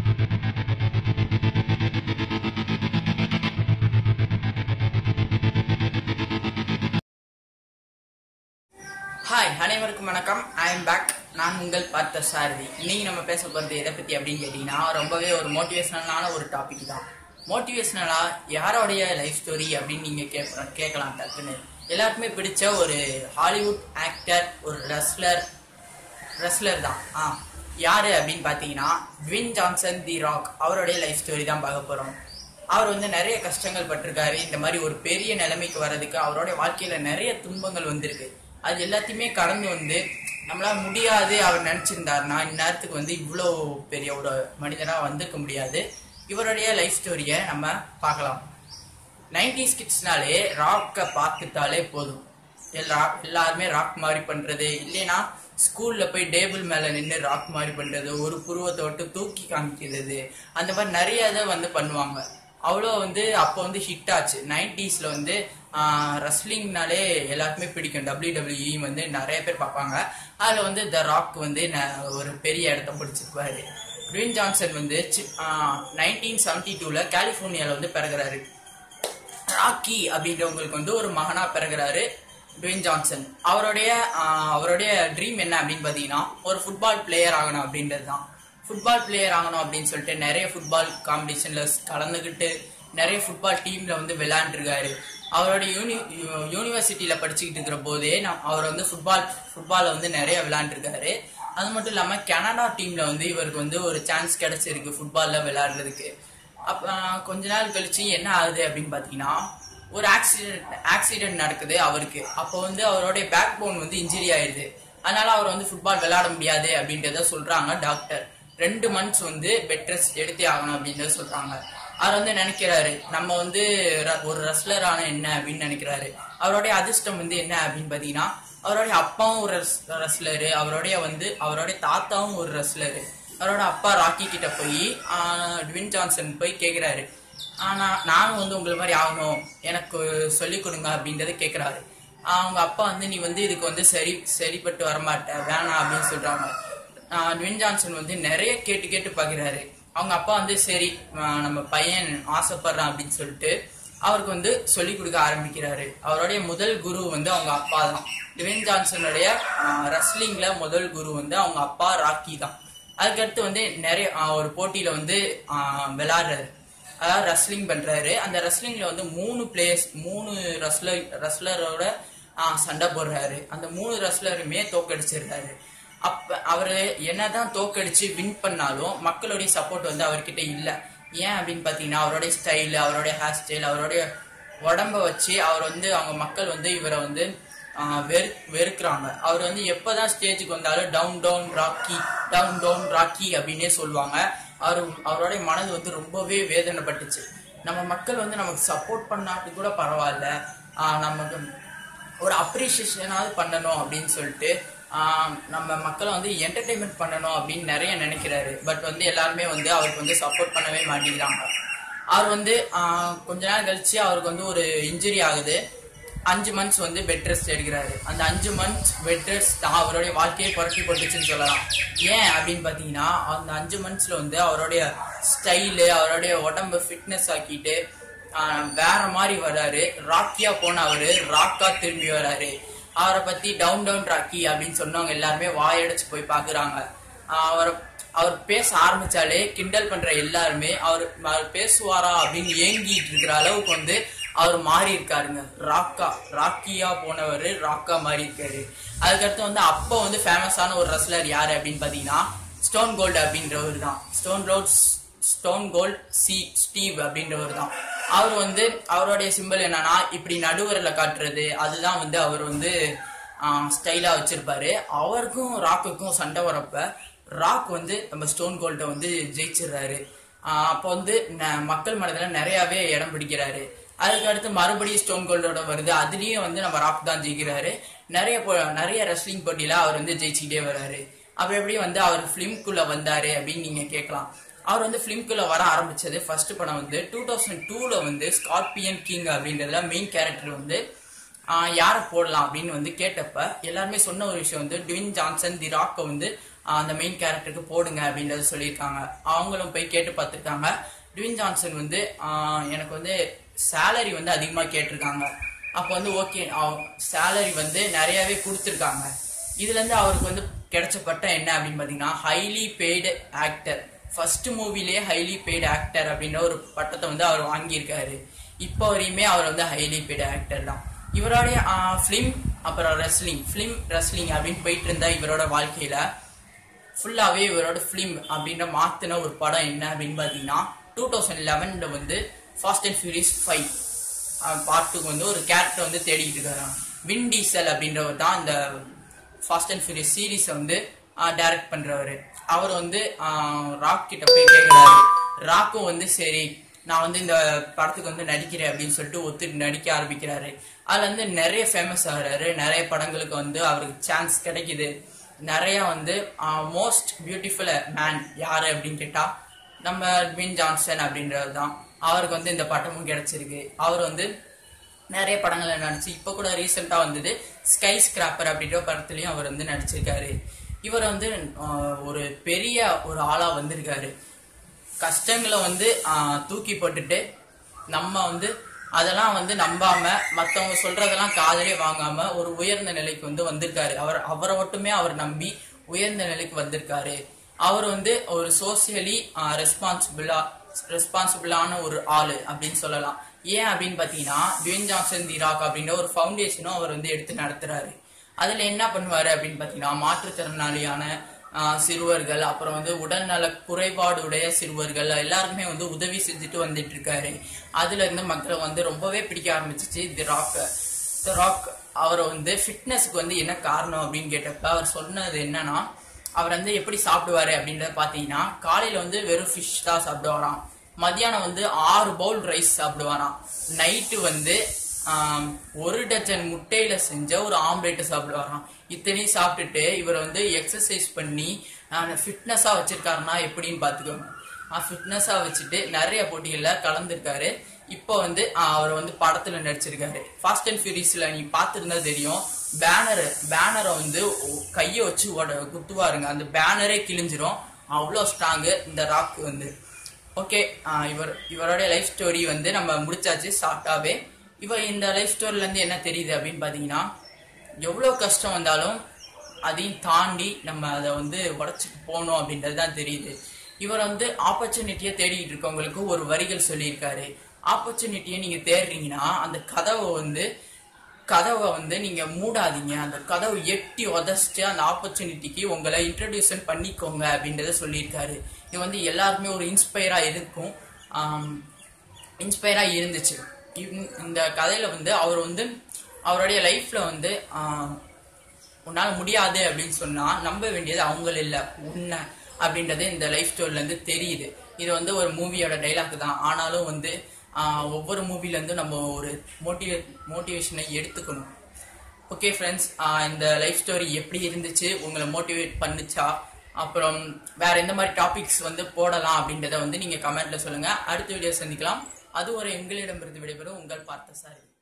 hi அனைவருக்கும் வணக்கம் I am back நான் உங்கள் பார்த்த சாரதி இன்னைக்கு நம்ம பேச போகிறது எதை பற்றி அப்படின்னு கேட்டிங்கன்னா ரொம்பவே ஒரு மோட்டிவேஷனலான ஒரு டாபிக் தான் மோட்டிவேஷனலா யாரோடைய லைஃப் ஸ்டோரி அப்படின்னு நீங்கள் கேட்க கேட்கலாம் டக்குன்னு எல்லாருக்குமே பிடிச்ச ஒரு ஹாலிவுட் ஆக்டர் ஒரு ரெஸ்லர் ரெஸ்லர் தான் ஆ யாரு அப்படின்னு பார்த்தீங்கன்னா ட்வின் ஜான்சன் தி ராக் அவருடைய லைஃப் ஸ்டோரி தான் பார்க்க போகிறோம் அவர் வந்து நிறைய கஷ்டங்கள் பட்டிருக்காரு இந்த மாதிரி ஒரு பெரிய நிலைமைக்கு வர்றதுக்கு அவருடைய வாழ்க்கையில நிறைய துன்பங்கள் வந்திருக்கு அது எல்லாத்தையுமே கடந்து வந்து நம்மளால முடியாது அவர் நினைச்சிருந்தாருன்னா இந்நேரத்துக்கு வந்து இவ்வளோ பெரிய ஒரு மனிதனா வந்திருக்க முடியாது இவருடைய லைஃப் ஸ்டோரியை நம்ம பார்க்கலாம் நைன்டிஸ் கிட்ஸ்னாலே ராக்கை பார்த்துட்டாலே போதும் எல்லா எல்லாருமே ராக் மாதிரி பண்றது இல்லைன்னா ஸ்கூல்ல போய் டேபிள் மேல நின்று ராக் மாதிரி பண்றது ஒரு புருவத்தை விட்டு தூக்கி காமிக்கிறது அந்த மாதிரி நிறைய இதை வந்து பண்ணுவாங்க அவ்வளோ வந்து அப்போ வந்து ஹிட் ஆச்சு நைன்டிஸ்ல வந்து ரெஸ்லிங்னாலே எல்லாருக்குமே பிடிக்கும் டபிள்யூ வந்து நிறைய பேர் பார்ப்பாங்க அதுல வந்து த ராக் வந்து ந- ஒரு பெரிய இடத்த பிடிச்சிருப்பாரு ட்வின் ஜான்சன் வந்து நைன்டீன் செவன்டி டூல கலிஃபோர்னியால வந்து பிறகுறாரு ராக்கி அப்படின்றவங்களுக்கு வந்து ஒரு மகனா பிறகுறாரு டுவேன் ஜான்சன் அவருடைய ஆஹ், அவருடைய ட்ரீம் என்ன அப்படின்னு பார்த்தீங்கன்னா ஒரு ஃபுட்பால் பிளேயர் ஆகணும் அப்படின்றது தான் ஃபுட்பால் பிளேயர் ஆகணும் அப்படின்னு சொல்லிட்டு நிறைய ஃபுட்பால் காம்படிஷன்ல கலந்துக்கிட்டு நிறைய ஃபுட்பால் டீம்ல வந்து விளையாண்டுருக்காரு அவருடைய யூனி யூனிவர்சிட்டியில படிச்சுக்கிட்டு இருக்கிற போதே நான் அவர் வந்து ஃபுட்பால் ஃபுட்பால வந்து நிறைய விளையாண்டுருக்காரு அது மட்டும் இல்லாம கனடா டீம்ல வந்து இவருக்கு வந்து ஒரு சான்ஸ் கிடைச்சிருக்கு ஃபுட்பால்ல விளையாடுறதுக்கு அப்ப கொஞ்ச நாள் கழிச்சு என்ன ஆகுது அப்படின்னு பாத்தீங்கன்னா ஒரு ஆக்சிடென்ட் ஆக்சிடென்ட் நடக்குது அவருக்கு அப்போ வந்து அவருடைய பேக் போன் வந்து இன்ஜுரி ஆயிருது அதனால அவர் வந்து ஃபுட்பால் விளையாட முடியாது அப்படின்றத சொல்றாங்க டாக்டர் ரெண்டு மந்த்ஸ் வந்து பெட் ரெஸ்ட் எடுத்தே ஆகணும் அப்படின்றத சொல்றாங்க அவர் வந்து நினைக்கிறாரு நம்ம வந்து ர- ஒரு ரெஸ்லர் ஆன என்ன அப்படின்னு நினைக்கிறாரு அவருடைய அதிர்ஷ்டம் வந்து என்ன அப்படின்னு பாத்தீங்கன்னா அவருடைய அப்பாவும் ஒரு ரெஸ்லரு அவருடைய வந்து அவருடைய தாத்தாவும் ஒரு ரெஸ்லரு அவரோட அப்பா ராக்கி கிட்ட போய் ட்வின் ஜான்சன் போய் கேக்குறாரு ஆனா நானும் வந்து உங்களை மாதிரி ஆகணும் எனக்கு சொல்லிக் கொடுங்க அப்படின்றத கேக்குறாரு அவங்க அப்பா வந்து நீ வந்து இதுக்கு வந்து சரி சரிப்பட்டு வரமாட்ட வேணாம் அப்படின்னு சொல்றாங்க ஆஹ் ட்வின் ஜான்சன் வந்து நிறைய கேட்டு கேட்டு பாக்குறாரு அவங்க அப்பா வந்து சரி ஆஹ் நம்ம பையன் ஆசைப்படுறான் அப்படின்னு சொல்லிட்டு அவருக்கு வந்து சொல்லி கொடுக்க ஆரம்பிக்கிறாரு அவருடைய முதல் குரு வந்து அவங்க அப்பா தான் ட்வின் ஜான்சனுடைய ரெஸ்லிங்ல முதல் குரு வந்து அவங்க அப்பா ராக்கி தான் அதுக்கடுத்து வந்து நிறைய ஆஹ் ஒரு போட்டியில வந்து ஆஹ் விளையாடுறாரு அதாவது ரெஸ்லிங் பண்றாரு அந்த ரெஸ்லிங்ல வந்து மூணு பிளேயர்ஸ் மூணு ரெஸ்லர் ரெஸ்லரோட சண்டை போடுறாரு அந்த மூணு ரெஸ்லருமே தோக்கடிச்சிடுறாரு அப்ப அவரு என்னதான் தோக்கடிச்சு வின் பண்ணாலும் மக்களுடைய சப்போர்ட் வந்து அவர்கிட்ட இல்ல ஏன் அப்படின்னு பாத்தீங்கன்னா அவருடைய ஸ்டைல் அவருடைய ஹேர் ஸ்டைல் அவருடைய உடம்ப வச்சு அவர் வந்து அவங்க மக்கள் வந்து இவரை வந்து ஆஹ் வெறு வெறுக்கிறாங்க அவர் வந்து எப்பதான் ஸ்டேஜுக்கு வந்தாலும் down down Rocky down down Rocky அப்படின்னே சொல்லுவாங்க அவர் அவருடைய மனது வந்து ரொம்பவே வேதனைப்பட்டுச்சு நம்ம மக்கள் வந்து நமக்கு சப்போர்ட் பண்ணாட்டு கூட பரவாயில்ல ஆஹ் நமக்கு ஒரு அப்ரிசியேஷனாவது பண்ணணும் அப்படின்னு சொல்லிட்டு ஆஹ் நம்ம மக்களை வந்து என்டர்டைன்மெண்ட் பண்ணணும் அப்படின்னு நிறைய நினைக்கிறாரு பட் வந்து எல்லாருமே வந்து அவருக்கு வந்து சப்போர்ட் பண்ணவே மாட்டேங்கிறாங்க அவர் வந்து ஆஹ் கொஞ்ச நாள் கழிச்சு அவருக்கு வந்து ஒரு இன்ஜுரி ஆகுது அஞ்சு மந்த்ஸ் வந்து பெட் ரெஸ்ட் எடுக்கிறாரு அந்த அஞ்சு மந்த்ஸ் பெட் ரெஸ்ட் தான் அவருடைய வாழ்க்கையை புரட்டி போட்டுச்சுன்னு சொல்லலாம் ஏன் அப்படின்னு பார்த்தீங்கன்னா அந்த அஞ்சு மந்த்ஸ்ல வந்து அவருடைய ஸ்டைலு அவருடைய உடம்ப ஃபிட்னஸ் ஆக்கிட்டு ஆஹ் வேற மாதிரி வர்றாரு ராக்கியா போன அவரு ராக்கா திரும்பி வராரு அவரை பத்தி டவுன் டவுன் ராக்கி அப்படின்னு சொன்னவங்க எல்லாருமே வாயடைச்சு போய் பாக்குறாங்க அவர் அவர் பேச ஆரம்பிச்சாலே கிண்டல் பண்ற எல்லாருமே அவர் அவர் பேசுவாரா அப்படின்னு ஏங்கிட்டு இருக்கிற அளவுக்கு வந்து அவர் மாறி இருக்காருங்க ராக்கா ராக்கியா போனவர் ராக்கா மாறி இருக்காரு அதுக்கடுத்து வந்து அப்போ வந்து ஃபேமஸான ஒரு ரெஸ்லர் யாரு அப்படின்னு பாத்தீங்கன்னா ஸ்டோன் கோல்டு அப்படின்றவர் தான் ஸ்டோன் கோல்ட் ஸ்டோன் கோல்ட் சி ஸ்டீவ் அப்படின்றவர் தான் அவர் வந்து அவருடைய சிம்பிள் என்னன்னா இப்படி நடுவரில் காட்டுறது அதுதான் வந்து அவர் வந்து ஸ்டைலா வச்சிருப்பாரு அவருக்கும் ராக்குக்கும் சண்டை வரப்ப ராக் வந்து நம்ம ஸ்டோன் கோல்ட்டை வந்து ஜெயிச்சிடுறாரு ஆஹ் அப்போ வந்து ந- மக்கள் மனதில் நிறையவே இடம் பிடிக்கிறாரு அதுக்கு அடுத்து மறுபடியும் ஸ்டோன் கோல்டோட வருது அதுலயும் வந்து நம்ம ராக் தான் ஜெயிக்கிறாரு நிறைய போ- நிறைய ரெஸ்லிங் போட்டியில அவர் வந்து ஜெயிச்சுக்கிட்டே வர்றாரு அப்ப எப்படி வந்து அவர் ஃபிலிம்குள்ள வந்தாரு அப்படின்னு நீங்க கேட்கலாம் அவர் வந்து ஃபிலிம்குள்ள வர ஆரம்பிச்சது ஃபர்ஸ்ட் படம் வந்து டூ தௌசண்ட் டூல வந்து ஸ்கார்பியன் கிங் அப்படின்றதுல மெயின் கேரக்டர் வந்து ஆஹ் யாரை போடலாம் அப்படின்னு வந்து கேட்டப்ப எல்லாருமே சொன்ன ஒரு விஷயம் வந்து ட்வின் ஜான்சன் தி ராக்கை வந்து ஆஹ் அந்த மெயின் கேரக்டருக்கு போடுங்க அப்படின்றத சொல்லியிருக்காங்க அவங்களும் போய் கேட்டு பார்த்துருக்காங்க ட்வின் ஜான்சன் வந்து ஆஹ் எனக்கு வந்து சேலரி வந்து அதிகமாக கேட்டிருக்காங்க அப்போ வந்து ஓகே சேலரி வந்து நிறையவே கொடுத்துருக்காங்க இதுல இருந்து அவருக்கு வந்து கிடைச்ச பட்டம் என்ன அப்படின்னு பாத்தீங்கன்னா ஹைலி பெய்டு ஆக்டர் ஃபர்ஸ்ட் மூவிலேயே ஹைலி பெய்டு ஆக்டர் அப்படின்ற ஒரு பட்டத்தை வந்து அவர் வாங்கியிருக்காரு இப்போ வரையுமே அவர் வந்து ஹைலி பெய்டு ஆக்டர் தான் இவருடைய ஃபிலிம் அப்புறம் ரெஸ்லிங் ஃபிலிம் ரெஸ்லிங் அப்படின்னு போயிட்டு இருந்த இவரோட வாழ்க்கையில ஃபுல்லாகவே இவரோட ஃபிலிம் அப்படின்ற மாத்தின ஒரு படம் என்ன அப்படின்னு பார்த்தீங்கன்னா டூ தௌசண்ட் லெவனில் வந்து ஃபாஸ்ட் அண்ட் ஃபியூரியஸ் ஃபைவ் பார்ட்டுக்கு வந்து ஒரு கேரக்டர் வந்து தேடிக்கிட்டு இருக்காரு வின் டீசல் அப்படின்றவர் தான் இந்த ஃபாஸ்ட் அண்ட் ஃபியூரியஸ் சீரீஸை வந்து டைரக்ட் பண்றவர் அவர் வந்து ராக் கிட்ட போய் கேட்குறாரு ராக்கும் வந்து சரி நான் வந்து இந்த படத்துக்கு வந்து நடிக்கிறேன் அப்படின்னு சொல்லிட்டு ஒத்துட்டு நடிக்க ஆரம்பிக்கிறாரு அதுல வந்து நிறைய ஃபேமஸ் ஆகுறாரு நிறைய படங்களுக்கு வந்து அவருக்கு சான்ஸ் கிடைக்குது நிறைய வந்து மோஸ்ட் பியூட்டிஃபுல் மேன் யாரு அப்படின்னு கேட்டா நம்ம ட்வின் ஜான்சன் அப்படின்றது தான் அவருக்கு வந்து இந்த பட்டமும் கிடைச்சிருக்கு அவர் வந்து நிறைய படங்கள்ல நடிச்சு இப்போ கூட ரீசெண்டாக வந்தது ஸ்கை ஸ்கிராப்பர் அப்படின்ற படத்துலயும் அவர் வந்து நடிச்சிருக்காரு இவர் வந்து ஆஹ், ஒரு பெரிய ஒரு ஆளா வந்திருக்காரு கஷ்டங்களை வந்து ஆஹ், தூக்கி போட்டுட்டு நம்ம வந்து அதெல்லாம் வந்து நம்பாம மத்தவங்க சொல்றதெல்லாம் காதலே வாங்காம ஒரு உயர்ந்த நிலைக்கு வந்து வந்திருக்காரு அவர் அவரை மட்டுமே அவர் நம்பி உயர்ந்த நிலைக்கு வந்திருக்காரு அவர் வந்து ஒரு சோசியலி ரெஸ்பான்சிபிளா ரெஸ்பான்சிபிளான ஒரு ஆளு அப்படின்னு சொல்லலாம் ஏன் அப்படின்னு பாத்தீங்கன்னா டுவேன் ஜான்சன் தி ராக் அப்படின்ற ஒரு ஃபவுண்டேஷனும் அவர் வந்து எடுத்து நடத்துறாரு அதுல என்ன பண்ணுவாரு அப்படின்னு பாத்தீங்கன்னா மாற்றுத்திறனாளியான ஆஹ், சிறுவர்கள் அப்புறம் வந்து உடல்நல குறைபாடு உடைய சிறுவர்கள் எல்லாருக்குமே வந்து உதவி செஞ்சுட்டு வந்துட்டு இருக்காரு அதுல இருந்து மக்களை வந்து ரொம்பவே பிடிக்க ஆரம்பிச்சிச்சு தி ராக் தி ராக் அவரை வந்து ஃபிட்னஸ்க்கு வந்து என்ன காரணம் அப்படின்னு கேட்டப்ப அவர் சொன்னது என்னன்னா அவர் வந்து எப்படி சாப்பிடுவாரு அப்படின்றத பாத்தீங்கன்னா காலையில வந்து வெறும் ஃபிஷ் தான் சாப்பிடுவாராம் மத்தியானம் வந்து ஆறு பவுல் ரைஸ் சாப்பிடுவாராம் நைட்டு வந்து ஆம், ஒரு டஜன் முட்டையில செஞ்ச ஒரு ஆம்லேட் சாப்பிடுவாராம் இத்தனையும் சாப்பிட்டுட்டு இவர் வந்து எக்ஸசைஸ் பண்ணி ஃபிட்னஸா வச்சிருக்காருன்னா எப்படின்னு பாத்துக்கோங்க ஃபிட்னஸா வச்சுட்டு நிறைய போட்டிகள்ல கலந்துருக்காரு இப்போ வந்து ஆஹ், அவர் வந்து படத்துல நடிச்சிருக்காரு ஃபாஸ்ட் அண்ட் ஃபியூரிஸ்ல நீ பார்த்திருந்தா தெரியும் பேனர் பேனரை வந்து ஒ- கையை வச்சு உட குத்துவாருங்க அந்த பேனரே கிழிஞ்சிரும் அவ்வளோ ஸ்ட்ராங்கு இந்த ராக் வந்து ஓகே இவர் இவருடைய லைஃப் ஸ்டோரி வந்து நம்ம முடிச்சாச்சு ஷார்ட்டாவே இவர் இந்த லைஃப் ஸ்டோரில இருந்து என்ன தெரியுது அப்படின்னு பாத்தீங்கன்னா எவ்வளவு கஷ்டம் வந்தாலும் அதையும் தாண்டி நம்ம அதை வந்து உடச்சிட்டு போகணும் அப்படின்றது தான் தெரியுது இவர் வந்து ஆப்பர்ச்சுனிட்டியை தேடிட்டு இருக்கவங்களுக்கு ஒரு வரிகள் சொல்லியிருக்காரு ஆப்பர்ச்சுனிட்டியை நீங்க தேடுறீங்கன்னா அந்த கதவை வந்து கதவை வந்து நீங்க மூடாதீங்க அந்த கதவை எட்டி உதச்சிட்டு அந்த ஆப்பர்ச்சுனிட்டிக்கு உங்களை இன்ட்ரடியூஷன் பண்ணிக்கோங்க அப்படின்றத சொல்லியிருக்காரு இது வந்து எல்லாருக்குமே ஒரு இன்ஸ்பயரா இருக்கும் இன்ஸ்பயரா இருந்துச்சு இந்த- இந்த கதையில வந்து அவர் வந்து அவருடைய லைஃப்ல வந்து ஆஹ், உன்னால முடியாது அப்படின்னு சொன்னா நம்ப வேண்டியது அவங்கள இல்ல உன்னை அப்படின்றது இந்த லைஃப் ஸ்டோரில இருந்து தெரியுது இது வந்து ஒரு மூவியோட டைலாக் தான் ஆனாலும் வந்து ஆஹ், ஒவ்வொரு மூவில இருந்து நம்ம ஒரு மோட்டிவே மோட்டிவேஷனை எடுத்துக்கணும் ஓகே ஃப்ரெண்ட்ஸ் இந்த லைஃப் ஸ்டோரி எப்படி இருந்துச்சு உங்களை மோட்டிவேட் பண்ணுச்சா அப்புறம் வேற எந்த மாதிரி டாபிக்ஸ் வந்து போடலாம் அப்படின்றத வந்து நீங்க கமெண்ட்ல சொல்லுங்க அடுத்த வீடியோ சந்திக்கலாம் அது ஒரு எங்களிடமிருந்து விடைபெறும் உங்கள் பார்த்த சாரி